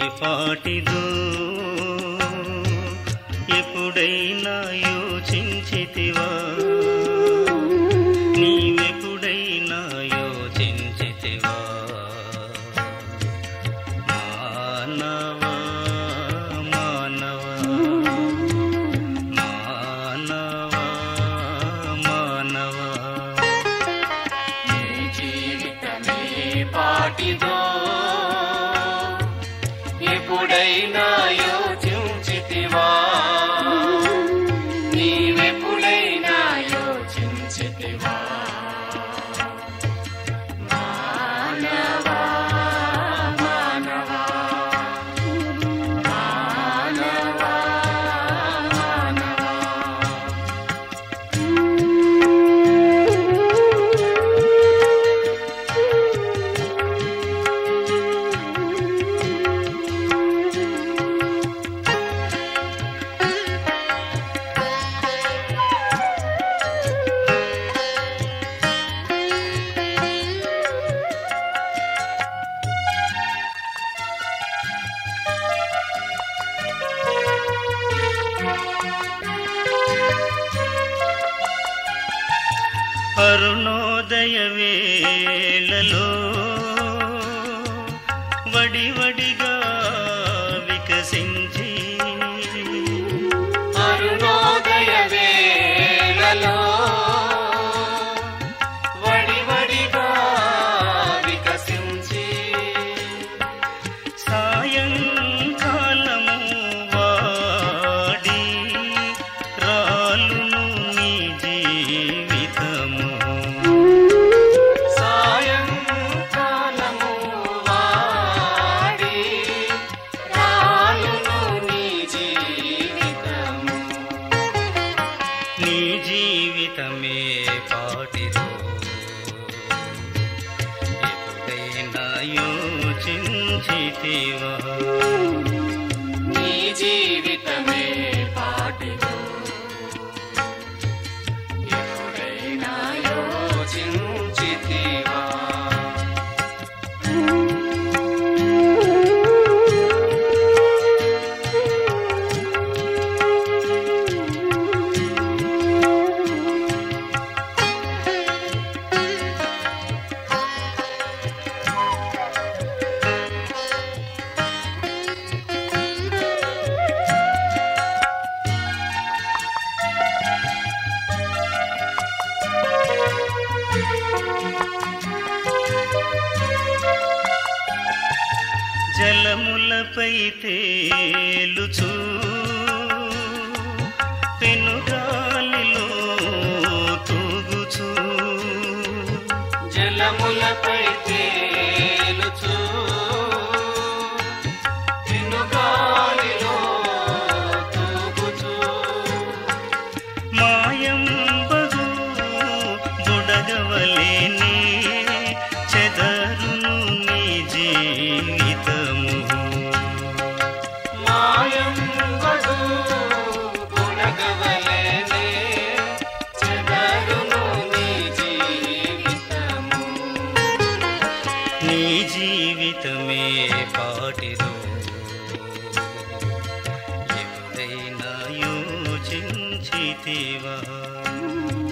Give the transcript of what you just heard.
పాటిదో ఎప్పుడైనా యోచించితివా నీవెప్పుడైనా యోచించితివా మానవా మానవా మానవా మానవా నీ జీవితమే పాటిదో ఎప్పుడైనా యోచించితివా నీవెప్పుడైనా యోచించితివా మానవా మానవా మానవా మానవా అరుణోదయ వేళలో వడివడిగా వికసించి అరుణోదయ వేళలో వడివడిగా వికసించి సాయంకాలము వాడి రాలును నీ జీవితము సాయంకాలము వాడి రాలును నీ జీవితము నీ జీవితమే పాటిదో ఎప్పుడైనా యోచించితివా నీ జీవితమే పాటిదో ఎప్పుడైనా యోచించితివా జలములపై తేలుచు పెనుగాలిలో తూగుచు జలములపై తేలుచు తినుగాలిలో తూగుచు మాయం బగు బుడగవలేని చెదరును నీ జీవితము మాయం వడు గుణగవలేనే చెదరును నీ జీవితము నీ జీవితమే పాటిదో ఎప్పుడైనా యోచించితివా